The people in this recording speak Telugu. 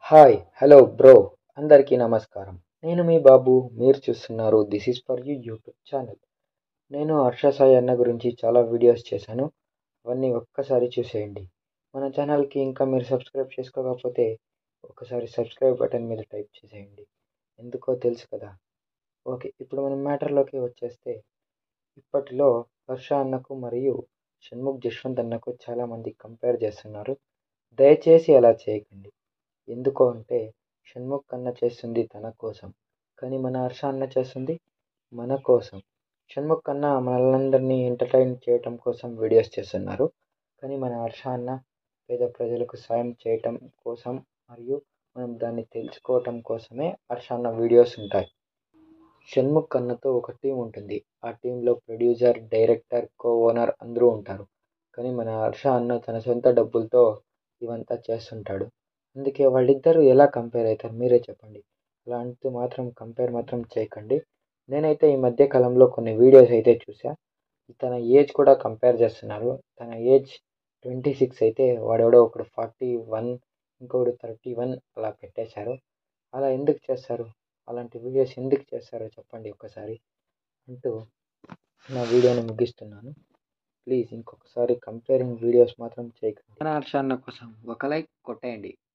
హాయ్ హలో బ్రో అందరికీ నమస్కారం నేను మీ బాబు మీరు చూస్తున్నారు this is for you YouTube channel నేను హర్ష సాయి అన్న గురించి చాలా వీడియోస్ చేశాను అవన్నీ ఒక్కసారి చూసేయండి మన ఛానల్కి ఇంకా మీరు సబ్స్క్రైబ్ చేసుకోకపోతే ఒకసారి సబ్స్క్రైబ్ బటన్ మీద టైప్ చేసేయండి ఎందుకో తెలుసు కదా ఓకే ఇప్పుడు మనం మ్యాటర్లోకి వచ్చేస్తే ఇప్పటిలో హర్ష అన్నకు మరియు షణ్ముఖ్ జశ్వంత్ అన్నకు చాలామంది కంపేర్ చేస్తున్నారు దయచేసి అలా చేయకండి ఎందుకు అంటే షణ్ముఖ్ అన్న చేస్తుంది తన కోసం కానీ మన హర్ష అన్న చేస్తుంది మన కోసం షణ్ముఖ్ అన్న మనల్ని ఎంటర్టైన్ చేయటం కోసం వీడియోస్ చేస్తున్నారు కానీ మన హర్ష అన్న పేద ప్రజలకు సాయం చేయటం కోసం మరియు మనం దాన్ని తెలుసుకోవటం కోసమే హర్ష అన్న వీడియోస్ ఉంటాయి షణ్ముఖ్ అన్నతో ఒక టీం ఉంటుంది ఆ టీంలో ప్రొడ్యూసర్ డైరెక్టర్ కో ఓనర్ అందరూ ఉంటారు కానీ మన హర్ష అన్న తన సొంత డబ్బులతో ఇవంతా చేస్తుంటాడు అందుకే వాళ్ళిద్దరూ ఎలా కంపేర్ అవుతారు మీరే చెప్పండి అలా అంటూ మాత్రం కంపేర్ మాత్రం చేయకండి నేనైతే ఈ మధ్య కాలంలో కొన్ని వీడియోస్ అయితే చూసా తన ఏజ్ కూడా కంపేర్ చేస్తున్నారు తన ఏజ్ ట్వంటీ సిక్స్ అయితే వాడెవడో ఒకడు ఫార్టీ వన్ ఇంకొకడు థర్టీ వన్ అలా పెట్టేశారు అలా ఎందుకు చేస్తారు అలాంటి వీడియోస్ ఎందుకు చేస్తారో చెప్పండి ఒక్కసారి అంటూ నా వీడియోని ముగిస్తున్నాను ప్లీజ్ ఇంకొకసారి కంపేరింగ్ వీడియోస్ మాత్రం చేయకండి మన హర్ష అన్న కోసం ఒక లైక్ కొట్టేయండి